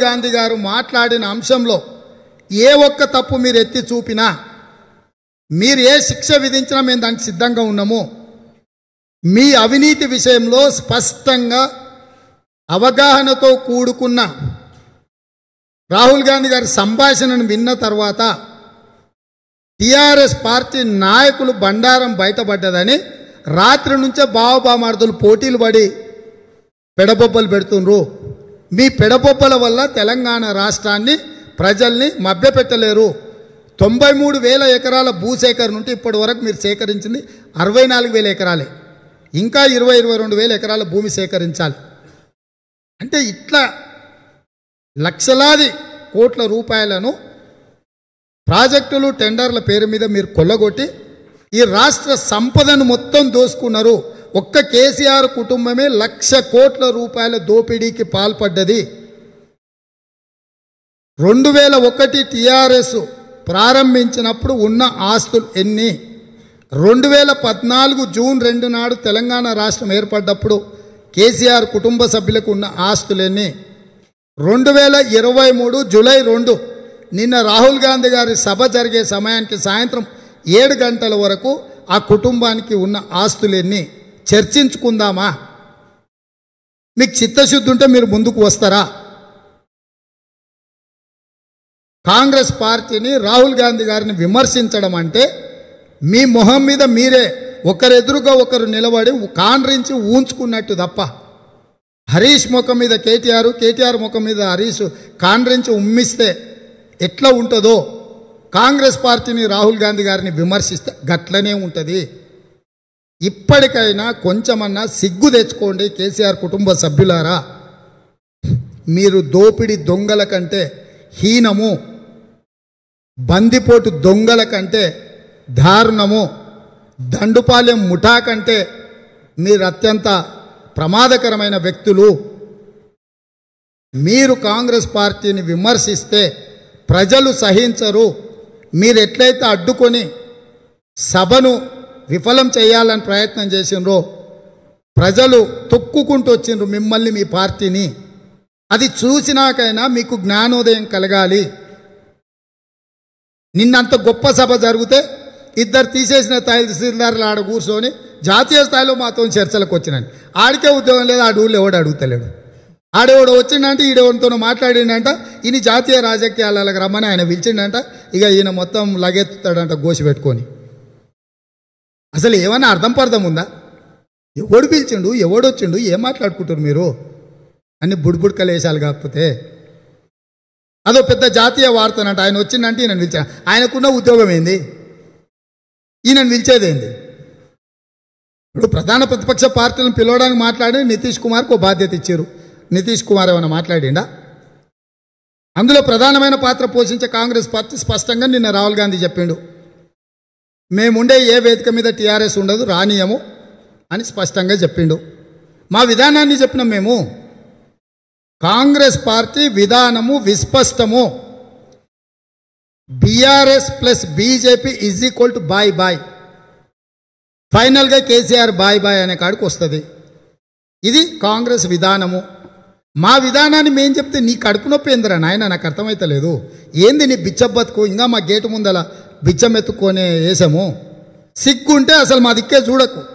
గాంధీ గారు మాట్లాడిన అంశంలో ఏ ఒక్క తప్పు మీరు ఎత్తి చూపినా మీరు ఏ శిక్ష విధించినా మేము దానికి సిద్ధంగా ఉన్నాము మీ అవినీతి విషయంలో స్పష్టంగా అవగాహనతో కూడుకున్న రాహుల్ గాంధీ గారి సంభాషణను విన్న తర్వాత టిఆర్ఎస్ పార్టీ నాయకులు బండారం బయటపడ్డదని రాత్రి నుంచే బావబామార్దులు పోటీలు పడి పెడబొబ్బలు పెడుతుండ్రు మీ పెడబొబ్బల వల్ల తెలంగాణ రాష్ట్రాన్ని ప్రజల్ని మభ్యపెట్టలేరు తొంభై మూడు వేల ఎకరాల భూసేకరణ ఉంటే ఇప్పటి వరకు మీరు సేకరించింది అరవై నాలుగు వేల ఎకరాలే ఇంకా ఇరవై ఇరవై రెండు వేల ఎకరాల భూమి సేకరించాలి అంటే ఇట్లా లక్షలాది కోట్ల రూపాయలను ప్రాజెక్టులు టెండర్ల పేరు మీద మీరు కొల్లగొట్టి ఈ రాష్ట్ర సంపదను మొత్తం దోసుకున్నారు ఒక్క కేసీఆర్ కుటుంబమే లక్ష కోట్ల రూపాయల దోపిడీకి పాల్పడ్డది రెండు వేల ఒకటి టిఆర్ఎస్ ప్రారంభించినప్పుడు ఉన్న ఆస్తులు ఎన్ని రెండు వేల పద్నాలుగు జూన్ రెండు నాడు తెలంగాణ రాష్ట్రం ఏర్పడ్డప్పుడు కేసీఆర్ కుటుంబ సభ్యులకు ఉన్న ఆస్తులు ఎన్ని రెండు వేల ఇరవై మూడు జూలై రెండు నిన్న రాహుల్ గాంధీ గారి సభ జరిగే సమయానికి సాయంత్రం ఏడు గంటల వరకు ఆ కుటుంబానికి ఉన్న ఆస్తులు ఎన్ని చర్చించుకుందామా మీకు చిత్తశుద్ధి ఉంటే మీరు ముందుకు వస్తారా కాంగ్రెస్ పార్టీని రాహుల్ గాంధీ గారిని విమర్శించడం అంటే మీ మొహం మీద మీరే ఒకరెదురుగా ఒకరు నిలబడి కాండ్రించి ఊంచుకున్నట్టు తప్ప హరీష్ ముఖం మీద కేటీఆర్ కేటీఆర్ ముఖం మీద హరీష్ కాండ్రించి ఉమ్మిస్తే ఎట్లా ఉంటుందో కాంగ్రెస్ పార్టీని రాహుల్ గాంధీ గారిని విమర్శిస్తే గట్లనే ఉంటుంది ఇప్పటికైనా కొంచెమన్నా సిగ్గు తెచ్చుకోండి కేసీఆర్ కుటుంబ సభ్యులారా మీరు దోపిడి దొంగల కంటే హీనము బందిపోటు దొంగల కంటే దారుణము దండుపాలెం ముఠా కంటే మీరు అత్యంత ప్రమాదకరమైన వ్యక్తులు మీరు కాంగ్రెస్ పార్టీని విమర్శిస్తే ప్రజలు సహించరు మీరు ఎట్లయితే అడ్డుకొని సభను విఫలం చేయాలని ప్రయత్నం చేసినరో ప్రజలు తొక్కుకుంటూ వచ్చిండ్రు మిమ్మల్ని మీ పార్టీని అది చూసినాకైనా మీకు జ్ఞానోదయం కలగాలి నిన్నంత గొప్ప సభ జరిగితే ఇద్దరు తీసేసిన తహసీల్దారులు ఆడ కూర్చొని జాతీయ స్థాయిలో మాతో చర్చలకు వచ్చినాను ఆడికే ఉద్యోగం లేదు ఆడు ఊళ్ళో ఎవడు అడుగుతలేడు ఆడేవాడు వచ్చిండంటే ఈడెవరితోనో మాట్లాడిండంట ఈయన జాతీయ రాజకీయాలకు రమ్మని ఆయన పిలిచిండంట ఇక ఈయన మొత్తం లగెత్తుతాడంట గోసి పెట్టుకొని అసలు ఏమన్నా అర్థం పర్థం ఉందా ఎవడు పిలిచిండు ఎవడు వచ్చిండు ఏం మాట్లాడుకుంటారు మీరు అన్ని బుడ్బుడ్కలు వేసాలి కాకపోతే అదో పెద్ద జాతీయ వార్తనంట ఆయన వచ్చిందంటే ఈయన పిలిచా ఆయనకున్న ఉద్యోగం ఏంది ఈయనను పిలిచేదేంది ఇప్పుడు ప్రధాన ప్రతిపక్ష పార్టీలను పిలవడానికి మాట్లాడి నితీష్ కుమార్కి ఓ బాధ్యత ఇచ్చారు నితీష్ కుమార్ ఏమైనా మాట్లాడిండా అందులో ప్రధానమైన పాత్ర పోషించే కాంగ్రెస్ పార్టీ స్పష్టంగా నిన్న రాహుల్ గాంధీ చెప్పిండు మేముండే ఏ వేదిక మీద టీఆర్ఎస్ ఉండదు రానియము అని స్పష్టంగా చెప్పిండు మా విధానాన్ని చెప్పినాం మేము కాంగ్రెస్ పార్టీ విధానము విస్పష్టము BRS plus BJP is equal to బాయ్ బాయ్ ఫైనల్గా కేసీఆర్ బాయ్ బాయ్ అనే కాడికి వస్తుంది ఇది కాంగ్రెస్ విధానము మా విధానాన్ని మేం చెప్తే నీ కడుపు నొప్పి ఏందిరా నాయన నాకు అర్థమైతలేదు ఏంది నీ బిచ్చ బతుకు ఇంకా మా గేటు ముందల బిచ్చం ఎత్తుకొనే వేసాము సిగ్గుంటే అసలు మా దిక్కే చూడకు